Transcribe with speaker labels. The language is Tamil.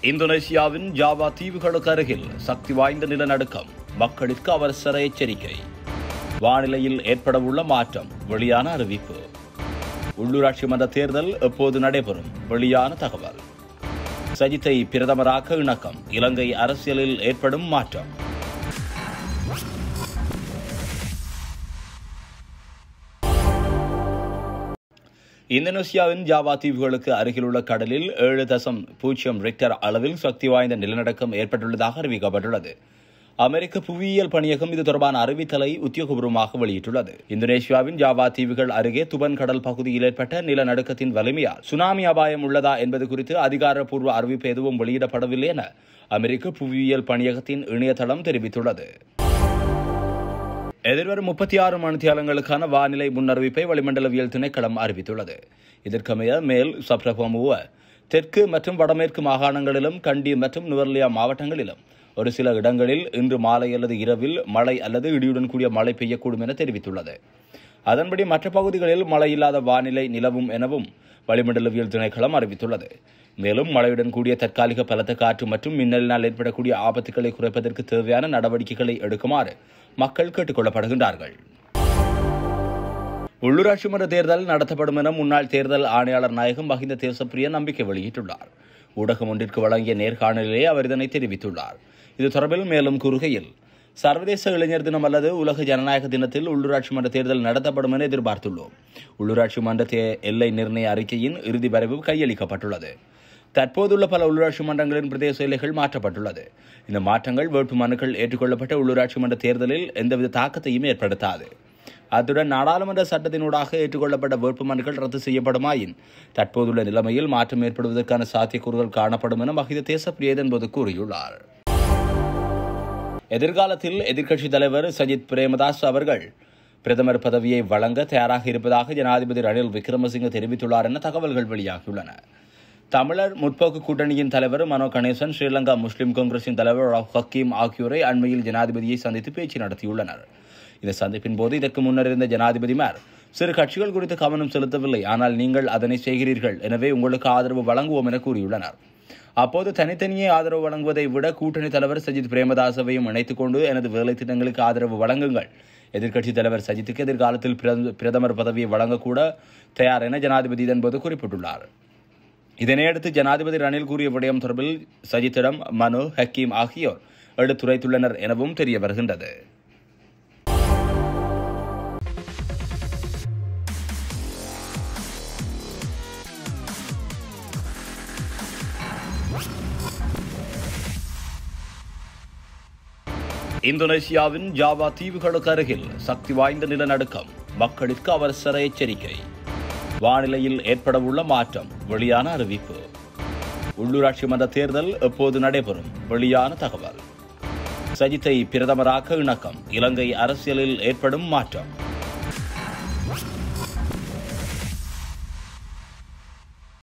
Speaker 1: இந்தோனேசியாவின் ஜாவா தீவுகளுக்கு அருகில் சக்தி வாய்ந்த நிலநடுக்கம் மக்களுக்கு அவசர எச்சரிக்கை வானிலையில் ஏற்படவுள்ள மாற்றம் வெளியான அறிவிப்பு உள்ளூராட்சி மன்ற தேர்தல் எப்போது நடைபெறும் வெளியான தகவல் சஜித்தை பிரதமராக்க இணக்கம் இலங்கை அரசியலில் ஏற்படும் மாற்றம் இந்தோனேசியாவின் ஜாவா தீவுகளுக்கு அருகிலுள்ள கடலில் ஏழு தசம் பூஜ்ஜியம் ரெக்டர் அளவில் சக்தி வாய்ந்த நிலநடுக்கம் ஏற்பட்டுள்ளதாக அறிவிக்கப்பட்டுள்ளது அமெரிக்க புவியியல் பணியகம் இது தொடர்பான அறிவித்தலை உத்தியோகபூர்வமாக வெளியிட்டுள்ளது இந்தோனேஷியாவின் ஜாவா தீவுகள் அருகே துபன் கடல் பகுதியில் ஏற்பட்ட நிலநடுக்கத்தின் வலிமையால் சுனாமி அபாயம் உள்ளதா என்பது குறித்து அதிகாரப்பூர்வ அறிவிப்பு எதுவும் வெளியிடப்படவில்லை என அமெரிக்க புவியியல் பணியகத்தின் இணையதளம் தெரிவித்துள்ளது எதிர்வரும் முப்பத்தி ஆறு மணித்தியாலங்களுக்கான வானிலை முன்னறிவிப்பை வளிமண்டலவியல் திணைக்களம் அறிவித்துள்ளது இதற்கமைய மேல் சப்ரகமுவ தெற்கு மற்றும் வடமேற்கு மாகாணங்களிலும் கண்டி மற்றும் நுவர்லியா மாவட்டங்களிலும் ஒரு சில இடங்களில் இன்று மாலை அல்லது இரவில் மழை அல்லது இடியுடன் கூடிய மழை பெய்யக்கூடும் என தெரிவித்துள்ளது அதன்படி மற்ற பகுதிகளில் மழை இல்லாத வானிலை நிலவும் எனவும் வளிமண்டலவியல் திணைக்களம் அறிவித்துள்ளது மேலும் மழையுடன் கூடிய தற்காலிக பலத்த காற்று மற்றும் மின்னலினால் ஏற்படக்கூடிய ஆபத்துக்களை குறைப்பதற்கு தேவையான நடவடிக்கைகளை எடுக்குமாறு மக்கள் கேட்டுக் கொள்ளப்படுகின்றார்கள் உள்ளூராட்சி மன்ற தேர்தல் நடத்தப்படும் என முன்னாள் தேர்தல் ஆணையாளர் நாயகம் மஹிந்த தேசப்பிரிய நம்பிக்கை வெளியிட்டுள்ளார் ஊடகம் ஒன்றிற்கு வழங்கிய நேர்காணலிலே அவர் இதனை தெரிவித்துள்ளார் இது தொடர்பில் மேலும் கூறுகையில் சர்வதேச இளைஞர் தினம் அல்லது உலக ஜனநாயக தினத்தில் உள்ளூராட்சி மன்ற தேர்தல் நடத்தப்படும் என எதிர்பார்த்துள்ளோம் உள்ளூராட்சி மன்ற தே- எல்லை நிர்ணய அறிக்கையின் இறுதி வரைவு கையளிக்கப்பட்டுள்ளது தற்போதுள்ள பல உள்ளூராட்சி மன்றங்களின் பிரதேச எல்லைகள் மாற்றப்பட்டுள்ளது இந்த மாற்றங்கள் வேட்பு மனுக்கள் ஏற்றுக்கொள்ளப்பட்ட உள்ளூராட்சி மன்ற தேர்தலில் எந்தவித தாக்கத்தையும் ஏற்படுத்தாது அத்துடன் நாடாளுமன்ற சட்டத்தினூடாக ஏற்றுக்கொள்ளப்பட்ட வேட்புமனுக்கள் ரத்து செய்யப்படுமாயின் தற்போதுள்ள நிலைமையில் மாற்றம் ஏற்படுவதற்கான சாத்தியக்கூறுகள் காணப்படும் என மஹித தேசப்பிரிய என்பது கூறியுள்ளார் எதிர்காலத்தில் எதிர்க்கட்சித் தலைவர் சஜித் பிரேமதாஸ் அவர்கள் பிரதமர் பதவியை வழங்க தயாராக இருப்பதாக ஜனாதிபதி ரணில் விக்ரமசிங்க தெரிவித்துள்ளார் என தகவல்கள் வெளியாகியுள்ளன தமிழர் முற்போக்கு கூட்டணியின் தலைவர் மனோ கணேசன் ஸ்ரீலங்கா முஸ்லிம் காங்கிரசின் தலைவர் ரவுப் ஹக்கீம் ஆகியோரை அண்மையில் ஜனாதிபதியை சந்தித்து பேச்சு நடத்தியுள்ளனர் இந்த சந்திப்பின் போது இதற்கு முன்னர் இருந்த ஜனாதிபதிமார் சிறு கட்சிகள் குறித்து கவனம் செலுத்தவில்லை ஆனால் நீங்கள் அதனை செய்கிறீர்கள் எனவே உங்களுக்கு ஆதரவு வழங்குவோம் என கூறியுள்ளனர் அப்போது தனித்தனியே ஆதரவு வழங்குவதை விட கூட்டணி தலைவர் சஜித் பிரேமதாசவையும் இணைத்துக் கொண்டு எனது வேலை திட்டங்களுக்கு ஆதரவு வழங்குங்கள் எதிர்க்கட்சித் தலைவர் சஜித்துக்கு எதிர்காலத்தில் பிரத- பிரதமர் பதவியை வழங்கக்கூட தயார் என ஜனாதிபதி இதன்போது குறிப்பிட்டுள்ளார் இதனையடுத்து ஜனாதிபதி ரணில் கூறிய விடயம் தொடர்பில் சஜித்திடம் மனு ஹக்கீம் ஆகியோர் எடுத்துரைத்துள்ளனர் எனவும் தெரிய வருகின்றது இந்தோனேசியாவின் ஜாவா தீவுகளுக்கு அருகில் சக்தி வாய்ந்த நிலநடுக்கம் மக்களுக்கு அவசர எச்சரிக்கை வானிலையில் ஏற்படவுள்ள மாற்றம் வெளியான அறிவிப்பு உள்ளூராட்சி மன்ற தேர்தல் எப்போது நடைபெறும் வெளியான தகவல் சஜித்தை பிரதமராக்க இணக்கம் இலங்கை அரசியலில் ஏற்படும் மாற்றம்